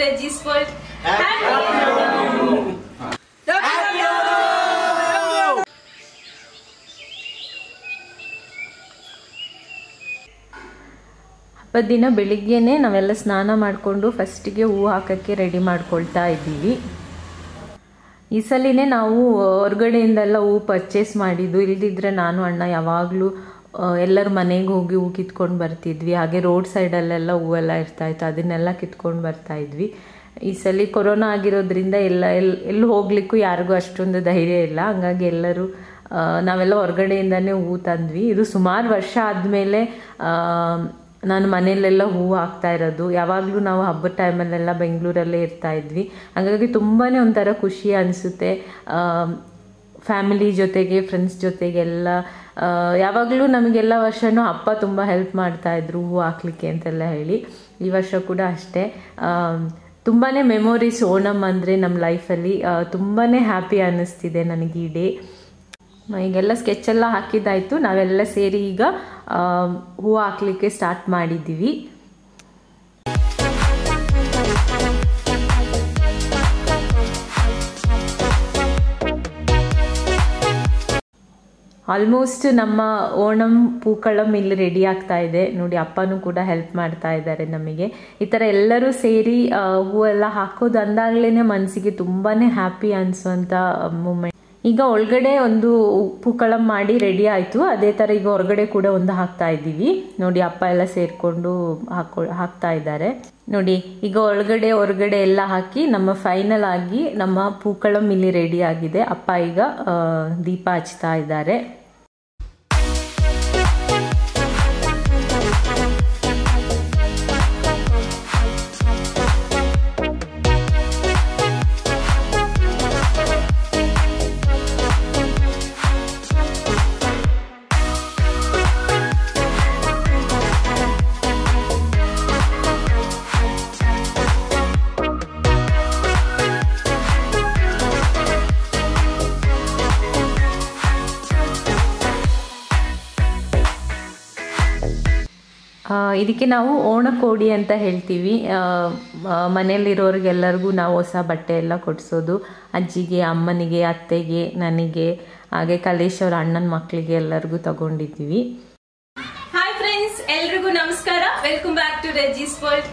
Reggie's World. ಹಬ್ಬದ ದಿನ ಬೆಳಿಗ್ಗೆನೆ ನಾವೆಲ್ಲ ಸ್ನಾನ ಮಾಡಿಕೊಂಡು ಫಸ್ಟಿಗೆ ಹೂ ಹಾಕೋಕ್ಕೆ ರೆಡಿ ಮಾಡ್ಕೊಳ್ತಾ ಇದ್ದೀವಿ ಈ ಸಲಿನೇ ನಾವು ಹೊರಗಡೆಯಿಂದೆಲ್ಲ ಹೂ ಪರ್ಚೇಸ್ ಮಾಡಿದ್ದು ಇಲ್ದಿದ್ರೆ ನಾನು ಅಣ್ಣ ಯಾವಾಗಲೂ ಎಲ್ಲರ ಮನೆಗೆ ಹೋಗಿ ಹೂ ಕಿತ್ಕೊಂಡು ಬರ್ತಿದ್ವಿ ಹಾಗೆ ರೋಡ್ ಸೈಡಲ್ಲೆಲ್ಲ ಹೂವೆಲ್ಲ ಇರ್ತಾ ಇತ್ತು ಅದನ್ನೆಲ್ಲ ಕಿತ್ಕೊಂಡು ಬರ್ತಾ ಇದ್ವಿ ಈ ಸಲ ಕೊರೋನಾ ಆಗಿರೋದ್ರಿಂದ ಎಲ್ಲ ಎಲ್ ಎಲ್ಲಿ ಹೋಗ್ಲಿಕ್ಕೂ ಯಾರಿಗೂ ಅಷ್ಟೊಂದು ಧೈರ್ಯ ಇಲ್ಲ ಹಂಗಾಗಿ ಎಲ್ಲರೂ ಆ, ನಾವೆಲ್ಲ ಹೊರಗಡೆಯಿಂದನೇ ಹೂ ತಂದ್ವಿ ಇದು ಸುಮಾರು ವರ್ಷ ಆದಮೇಲೆ ನಾನು ಮನೆಯಲ್ಲೆಲ್ಲ ಹೂವು ಹಾಕ್ತಾ ಇರೋದು ಯಾವಾಗಲೂ ನಾವು ಹಬ್ಬದ ಟೈಮಲ್ಲೆಲ್ಲ ಬೆಂಗಳೂರಲ್ಲೇ ಇರ್ತಾ ಇದ್ವಿ ಹಾಗಾಗಿ ತುಂಬಾ ಒಂಥರ ಖುಷಿ ಅನಿಸುತ್ತೆ ಫ್ಯಾಮಿಲಿ ಜೊತೆಗೆ ಫ್ರೆಂಡ್ಸ್ ಜೊತೆಗೆಲ್ಲ ಆ, ಯಾವಾಗಲೂ ನಮಗೆಲ್ಲ ವರ್ಷನೂ ಅಪ್ಪ ತುಂಬ ಹೆಲ್ಪ್ ಮಾಡ್ತಾಯಿದ್ರು ಹೂ ಹಾಕ್ಲಿಕ್ಕೆ ಅಂತೆಲ್ಲ ಹೇಳಿ ಈ ವರ್ಷ ಕೂಡ ಅಷ್ಟೇ ತುಂಬಾ ಮೆಮೊರೀಸ್ ಓಣಮ್ ಅಂದರೆ ನಮ್ಮ ಲೈಫಲ್ಲಿ ತುಂಬಾ ಹ್ಯಾಪಿ ಅನ್ನಿಸ್ತಿದೆ ನನಗೆ ಈ ಡೇ ಈಗೆಲ್ಲ ಸ್ಕೆಚ್ ಎಲ್ಲ ಹಾಕಿದ್ದಾಯ್ತು ನಾವೆಲ್ಲ ಸೇರಿ ಈಗ ಆ, ಹೂ ಹಾಕ್ಲಿಕ್ಕೆ ಸ್ಟಾರ್ಟ್ ಮಾಡಿದ್ದೀವಿ ಆಲ್ಮೋಸ್ಟ್ ನಮ್ಮ ಓಣಂ ಪೂಕಳಂ ಇಲ್ಲಿ ರೆಡಿ ಆಗ್ತಾ ಇದೆ ನೋಡಿ ಅಪ್ಪನೂ ಕೂಡ ಹೆಲ್ಪ್ ಮಾಡ್ತಾ ಇದ್ದಾರೆ ನಮಗೆ ಈ ಥರ ಎಲ್ಲರೂ ಸೇರಿ ಆ, ಹೂವೆಲ್ಲ ಹಾಕೋದು ಅಂದಾಗ್ಲೇ ಮನಸ್ಸಿಗೆ ತುಂಬಾ ಹ್ಯಾಪಿ ಅನಿಸುವಂಥ ಮೂಮೆಂಟ್ ಈಗ ಒಳಗಡೆ ಒಂದು ಪೂಕಳಂ ಮಾಡಿ ರೆಡಿ ಆಯಿತು ಅದೇ ಥರ ಈಗ ಹೊರಗಡೆ ಕೂಡ ಒಂದು ಹಾಕ್ತಾ ಇದ್ದೀವಿ ನೋಡಿ ಅಪ್ಪ ಎಲ್ಲ ಸೇರಿಕೊಂಡು ಹಾಕೊ ಹಾಕ್ತಾ ಇದ್ದಾರೆ ನೋಡಿ ಈಗ ಒಳಗಡೆ ಹೊರಗಡೆ ಎಲ್ಲ ಹಾಕಿ ನಮ್ಮ ಫೈನಲ್ ಆಗಿ ನಮ್ಮ ಪೂಕಳಂ ಇಲ್ಲಿ ರೆಡಿ ಆಗಿದೆ ಅಪ್ಪ ಈಗ ಆ, ದೀಪ ಹಚ್ತಾ ಇದ್ದಾರೆ ಆ, ಇದಕ್ಕೆ ನಾವು ಓಣಕೋಡಿ ಅಂತ ಹೇಳ್ತೀವಿ ಆ, ಮ- ಮನೆಯಲ್ಲಿರೋರಿಗೆಲ್ಲರಿಗೂ ನಾವು ಹೊಸ ಬಟ್ಟೆ ಎಲ್ಲ ಕೊಡಿಸೋದು ಅಜ್ಜಿಗೆ ಅಮ್ಮನಿಗೆ ಅತ್ತೆಗೆ ನನಗೆ ಹಾಗೆ ಕಲೇಶ್ ಅವ್ರ ಅಣ್ಣನ ಮಕ್ಕಳಿಗೆ ಎಲ್ಲರಿಗೂ ತಗೊಂಡಿದ್ದೀವಿ ಹಾಯ್ ಫ್ರೆಂಡ್ಸ್ ಎಲ್ರಿಗೂ ನಮಸ್ಕಾರ welcome back to Reji's world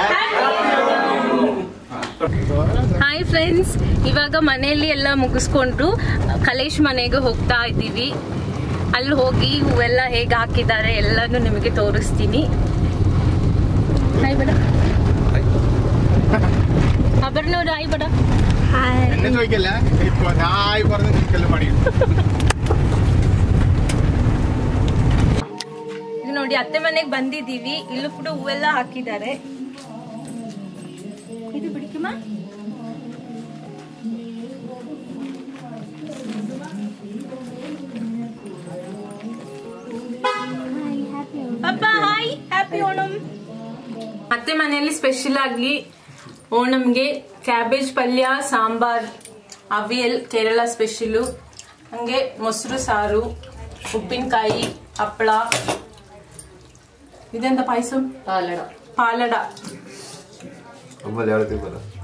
hi friends ಇವಾಗ ಮನೆಯಲ್ಲಿ ಎಲ್ಲ ಮುಗಿಸ್ಕೊಂಡು ಕಲೇಶ್ ಮನೆಗೆ ಹೋಗ್ತಾ ಇದ್ದೀವಿ ಅಲ್ಲಿ ಹೋಗಿ ಹೂವೆಲ್ಲ ಹೇಗೆ ಹಾಕಿದ್ದಾರೆ ಎಲ್ಲಾನು ನಿಮಗೆ ತೋರಿಸ್ತೀನಿ ಹಾಯ್ ಬೇಡ ಅಬರ್ನವ್ರು ಹಾಯ್ ಬೇಡ എന്നെ ചോദിക്കല്ല ഇപ്പൊ ഞാൻ പറഞ്ഞ ചോദിക്കല് പണി ಈಗ ನೋಡಿ ಅತ್ತೆ ಮನೆಗೆ ಬಂದಿದ್ದೀವಿ ಇಲ್ಲೂ ಕೂಡ ಹೂವೆಲ್ಲ ಹಾಕಿದ್ದಾರೆ ಇದು ಬಿಡಿಕಮ್ಮ ಪಪ್ಪ ಹಾಯ್ ಹ್ಯಾಪಿ ಓಣಂ ಅತ್ತೆ ಮನೆಯಲ್ಲಿ ಸ್ಪೆಷಲ್ ಆಗಿ ಓಣಂಗೆ ಕ್ಯಾಬೇಜ್ ಪಲ್ಯ ಸಾಂಬಾರ್ ಅವಿಯಲ್ ಕೇರಳ ಸ್ಪೆಷಲು ಹಂಗೆ ಮೊಸರು ಸಾರು ಉಪ್ಪಿನಕಾಯಿ ಹಪ್ಪಳ ಇದೆಂತ ಪಾಯಸ ಪಾಲಡ ಪಾಲಡ ಅಮ್ಮಲ್ಲಿ ಯಾವ ರೀತಿ ಬರ